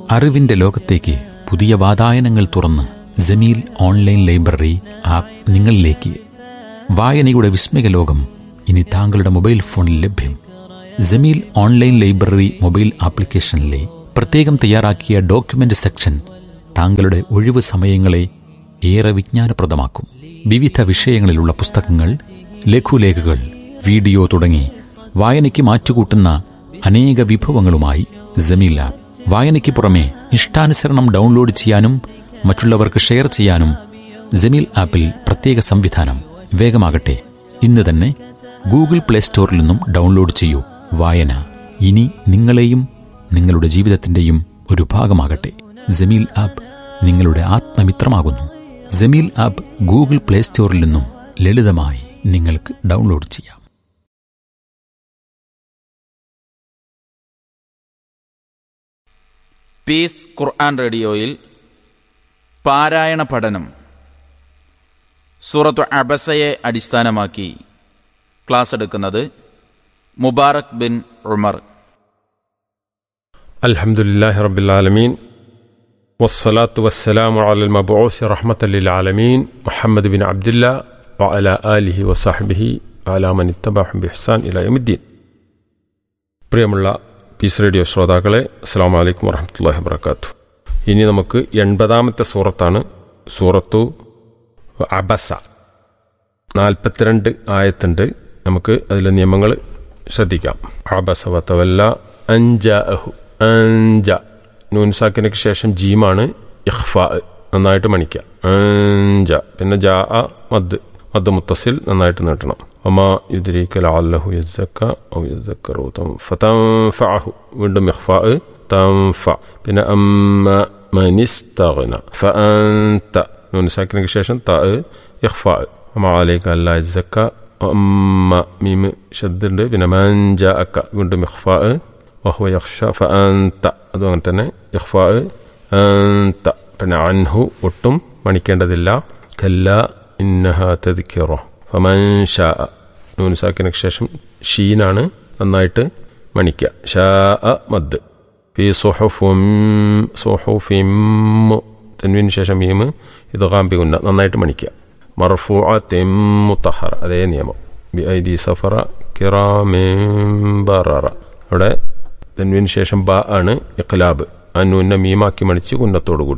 അറിവിന്റെ ലോകത്തേക്ക് പുതിയ വാതായനങ്ങൾ തുറന്ന് ജമീൽ ഓൺലൈൻ ലൈബ്രറി ആപ്പ് നിങ്ങളിലേക്ക് വായനയുടെ വിസ്മയ ലോകം ഇനി താങ്കളുടെ മൊബൈൽ ഫോണിൽ ലഭ്യം ജമീൽ ഓൺലൈൻ ലൈബ്രറി മൊബൈൽ ആപ്ലിക്കേഷനിലെ പ്രത്യേകം തയ്യാറാക്കിയ ഡോക്യുമെന്റ് സെക്ഷൻ താങ്കളുടെ ഒഴിവ് സമയങ്ങളെ ഏറെ വിജ്ഞാനപ്രദമാക്കും വിവിധ വിഷയങ്ങളിലുള്ള പുസ്തകങ്ങൾ ലഘുലേഖകൾ വീഡിയോ തുടങ്ങി വായനയ്ക്ക് മാറ്റുകൂട്ടുന്ന അനേക വിഭവങ്ങളുമായി ജമീൽ ആപ്പ് വായനയ്ക്ക് പുറമെ ഇഷ്ടാനുസരണം ഡൗൺലോഡ് ചെയ്യാനും മറ്റുള്ളവർക്ക് ഷെയർ ചെയ്യാനും ജമീൽ ആപ്പിൽ പ്രത്യേക സംവിധാനം വേഗമാകട്ടെ ഇന്ന് തന്നെ ഗൂഗിൾ പ്ലേ സ്റ്റോറിൽ നിന്നും ഡൗൺലോഡ് ചെയ്യൂ വായന ഇനി നിങ്ങളെയും നിങ്ങളുടെ ജീവിതത്തിന്റെയും ഒരു ഭാഗമാകട്ടെ ജമീൽ ആപ്പ് നിങ്ങളുടെ ആത്മമിത്രമാകുന്നു ജമീൽ ആപ്പ് ഗൂഗിൾ പ്ലേ സ്റ്റോറിൽ നിന്നും ലളിതമായി നിങ്ങൾക്ക് ഡൗൺലോഡ് ചെയ്യാം പീസ് ഖുർആൻ റേഡിയോയിൽ പാരായണ പഠനം സൂറത്തു അബസയെ അടിസ്ഥാനമാക്കി ക്ലാസ് എടുക്കുന്നത് മുബാറക് ബിൻ ഉമർ الحمد لله رب العالمين والصلاة والسلام على المبعوث رحمة للعالمين محمد بن عبد الله وعلى آله وصحبه وعلى من اتبعهم بإحسان إلى يوم الدين പ്രിയമുള്ള പീസ് റേഡിയോ ശ്രോതാക്കളെ അസ്സാം വലൈക്കും വറഹമത്തല്ലാഹി വബർക്കാത്തു ഇനി നമുക്ക് എൺപതാമത്തെ സൂറത്താണ് സൂറത്തു അബസ നാൽപ്പത്തിരണ്ട് ആയത്തുണ്ട് നമുക്ക് അതിലെ നിയമങ്ങൾ ശ്രദ്ധിക്കാം അബസ വത്തവല്ല അഞ്ച അഹു അഞ്ച നൂൻസാക്കിനൊക്കെ ശേഷം ജീമാണ് ഇഖ്ഫ നന്നായിട്ട് മണിക്കുക അഞ്ച പിന്നെ ജാ അ മദ് മദ് മുത്തസിൽ നന്നായിട്ട് നീട്ടണം ഒമാ യുദ്രീക ലാല്ലഹു യസ്സക്ക ഔ യസ്സക്കറു ഫതൻഫഅഹു വീണ്ടും ഇഖ്ഫ തൻഫ പിന്നെ അമ്മ മനിസ്തഗ്ന ഫഅൻത നൂൻസാക്കിനൊക്കെ ശേഷം ത ഇഖ്ഫ ഒമാ അലൈക അല്ലാ യസ്സക്ക അമ്മ മീം ഷദ്ദുണ്ട് പിന്നെ മഞ്ച അക്ക വീണ്ടും ഇഖ്ഫ വഹുവ യഖ്ഷ ഫഅൻത അതും അങ്ങനെ തന്നെ ഇഖ്ഫ അൻത പിന്നെ അൻഹു ഒട്ടും മണിക്കേണ്ടതില്ല കല്ല ഇന്നഹ തദ്ക്കിറ ഫമൻ ഷാ നൂൻ സാക്കിനക്ക് ശേഷം ഷീനാണ് നന്നായിട്ട് മണിക്കുക ഷാ മദ് ഫി സുഹുഫും സുഹുഫിം തെൻവിന് ശേഷം മീം ഇത് കാമ്പി ഉന്ന നന്നായിട്ട് മണിക്കുക മർഫു മുത്തഹറ അതേ നിയമം ബി ഐ ദി സഫറ കിറാമിംബറ അവിടെ തെൻവിന് ശേഷം ബ ആണ് ഇഖ്ലാബ് അന്നുന്ന മീമാക്കി മണിച്ച് ഉന്നത്തോടുകൂടി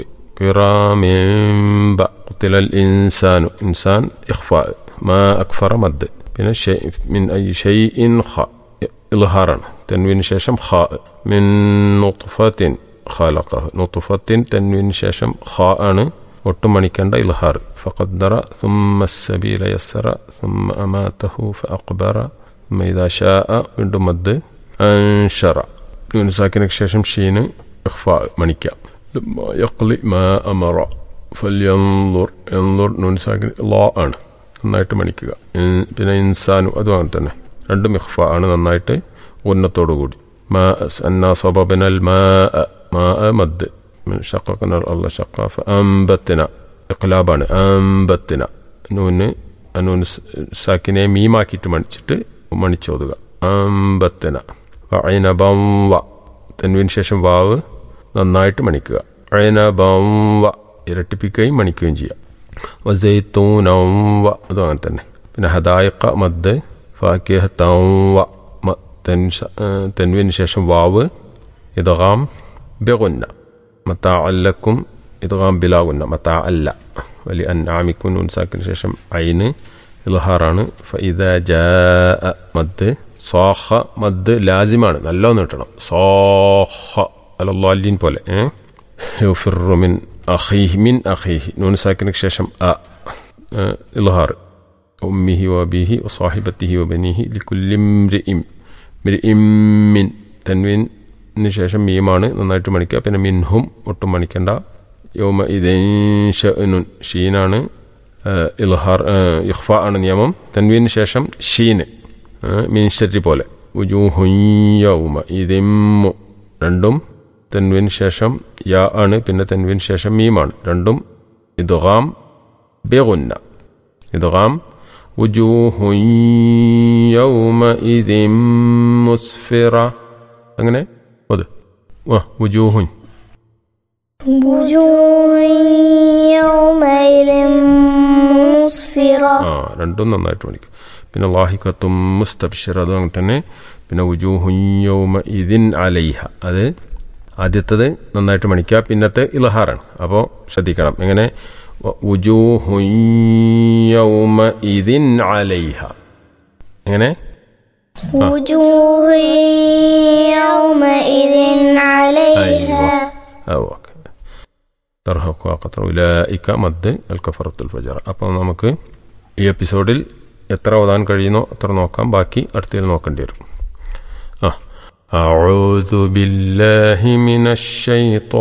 കിറാമിംബ കുത്തിലൽ ഇൻസാനു ഇൻസാൻ ഇഖ്ഫ മാ അക്ഫറ മദ് പിന്നെ മിൻ ഐ ഷൈഇൻ ഖ ഇൽഹാറാണ് തെൻവിന് ശേഷം ഖ മിൻ നുത്ഫത്തിൻ ഖലഖഹു നുത്ഫത്തിൻ തെൻവിന് ശേഷം ഖ ആണ് ഒട്ടും മണിക്കേണ്ട ഇൽഹാർ ഫഖദ്ദറ ثم السبيل يسر ثم أماته فأقبر ثم إذا شاء വീണ്ടും മദ് അൻഷറ നൂൻ സാക്കിനക്ക് ശേഷം ഷീന് ഇഖ്ഫ മണിക്കാം യഖ്ലി മാ അമറ ഫല്യൻദുർ എൻദുർ നൂൻ സാക്കിൻ ലാ ആണ് നന്നായിട്ട് മണിക്കുക പിന്നെ ഇൻസാനു അതും അങ്ങനെ തന്നെ രണ്ടും ഇഖ്ഫ ആണ് നന്നായിട്ട് ഉന്നത്തോടുകൂടി മാ അന്നാ സബബനൽ മാ മാ മദ് من شققنا الأرض شقا فأنبتنا ഇഖ്ലാബാണ് അമ്പത്തിന നൂന് നൂന് സാക്കിനെ മീമാക്കിയിട്ട് മണിച്ചിട്ട് മണിച്ചോതുക അമ്പത്തിന അയനബം വ തെൻവിന് ശേഷം വാവ് നന്നായിട്ട് മണിക്കുക അയനബം വ ഇരട്ടിപ്പിക്കുകയും മണിക്കുകയും ചെയ്യാം വസൈത്തൂനം വ അതും അങ്ങനെ തന്നെ പിന്നെ ഹദായിക്ക മദ് ഫാക്കിഹത്തം വ തെൻവിന് ശേഷം വാവ് ഇതകാം ബെഗുന്ന മത്താഅല്ലക്കും ഇതുകാം ബിലാകുന്ന മത്താ അല്ല വലിയ അന്നാമിക്കും നൂൻ സാക്കിന് ശേഷം അയിന് ഇൽഹാറാണ് ഫൈദ ജ മദ് സോഹ മദ് ലാസിമാണ് നല്ല നീട്ടണം സോഹ അലല്ലാലീൻ പോലെ യുഫിറുമിൻ അഖീഹി മിൻ അഖീഹി നൂൻ സാക്കിന് ശേഷം അ ഇൽഹാർ ഉമ്മിഹി വബിഹി വസാഹിബത്തിഹി വബനിഹി ലിക്കുല്ലിംരിഇം മിൻ തൻവീൻ ന് ശേഷം മീമാണ് നന്നായിട്ട് മണിക്കുക പിന്നെ മിൻഹും ഒട്ടും മണിക്കേണ്ട യോമ ഇതേഷനുൻ ഷീനാണ് ഇൽഹാർ ഇഖ്ഫ ആണ് നിയമം തൻവീന് ശേഷം ഷീന് മീൻഷരി പോലെ ഉജൂഹുയ്യൗമ ഇതിമ്മു രണ്ടും തെൻവിന് ശേഷം യാ ആണ് പിന്നെ തെൻവിന് ശേഷം മീമാണ് രണ്ടും ഇദ്ഗാം ബെഗുന്ന ഇദ്ഗാം ഉജൂഹുയ്യൗമ ഇതിം മുസ്ഫിറ അങ്ങനെ അത് ആ ഉജൂഹുൻ وجوه يومئذ مسفرة ആ രണ്ടും നന്നായിട്ട് പഠിക്കും പിന്നെ ലാഹിക്കത്തും മുസ്തബ്ഷിർ അതും അങ്ങനെ തന്നെ പിന്നെ ഉജൂഹുയ്യൗമ ഇതിൻ അലൈഹ അത് ആദ്യത്തത് നന്നായിട്ട് മണിക്കുക പിന്നത്തെ ഇലഹാറാണ് അപ്പോൾ ശ്രദ്ധിക്കണം എങ്ങനെ ഉജൂഹുയ്യൗമ ഇതിൻ അലൈഹ എങ്ങനെ وجوه يومئذ عليها ആ ഓക്കെ തർഹഖ ഖത്തർ ഉലായിക്ക മദ് അൽ കഫറത്തുൽ ഫജർ അപ്പോൾ നമുക്ക് ഈ എപ്പിസോഡിൽ എത്ര ഓതാൻ കഴിയുന്നോ അത്ര നോക്കാം ബാക്കി അടുത്തതിൽ നോക്കേണ്ടി വരും ആ أعوذ بالله من الشيطان